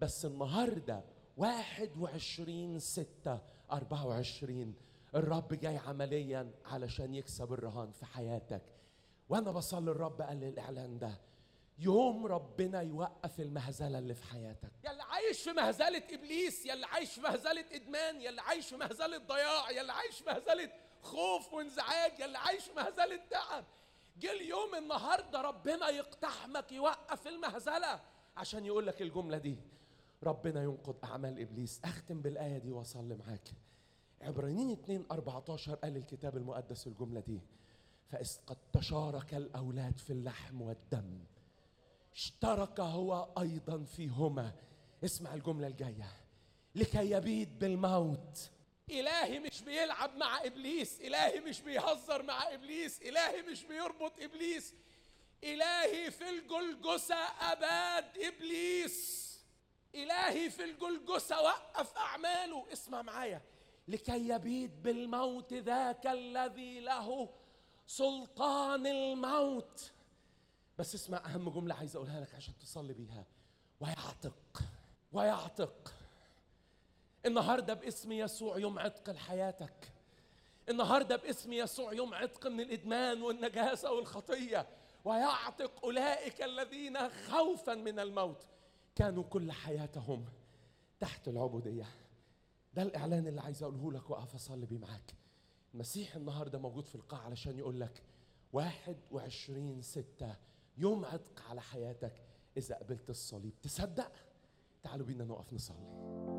بس النهاردة واحد وعشرين ستة أربعة وعشرين الرب جاي عمليا علشان يكسب الرهان في حياتك وأنا بصلي الرب قال لي الإعلان ده يوم ربنا يوقف المهزلة اللي في حياتك يا اللي عايش في مهزلة إبليس يا اللي عايش في مهزلة إدمان يا اللي عايش في مهزلة ضياع يا اللي عايش في مهزلة خوف وانزعاج يا اللي عايش في مهزلة تعب جه اليوم النهارده ربنا يقتحمك يوقف المهزلة عشان يقول لك الجملة دي ربنا ينقض أعمال إبليس أختم بالآية دي وأصلي معاك عبرانيين 2 14 قال الكتاب المقدس الجملة دي فإذ قد تشارك الأولاد في اللحم والدم اشترك هو ايضا فيهما اسمع الجمله الجايه لكي يبيد بالموت الهي مش بيلعب مع ابليس الهي مش بيهزر مع ابليس الهي مش بيربط ابليس الهي في الجلجسه اباد ابليس الهي في الجلجسه وقف اعماله اسمع معايا لكي يبيد بالموت ذاك الذي له سلطان الموت بس اسمع اهم جمله عايز اقولها لك عشان تصلي بيها ويعتق ويعتق النهارده باسم يسوع يوم عتق لحياتك النهارده باسم يسوع يوم عتق من الادمان والنجاسه والخطيه ويعتق اولئك الذين خوفا من الموت كانوا كل حياتهم تحت العبوديه ده الاعلان اللي عايز اقوله لك واقف اصلي بيه معاك المسيح النهارده موجود في القاعه علشان يقول لك واحد وعشرين ستة يوم عتق على حياتك إذا قبلت الصليب تصدق تعالوا بينا نقف نصلي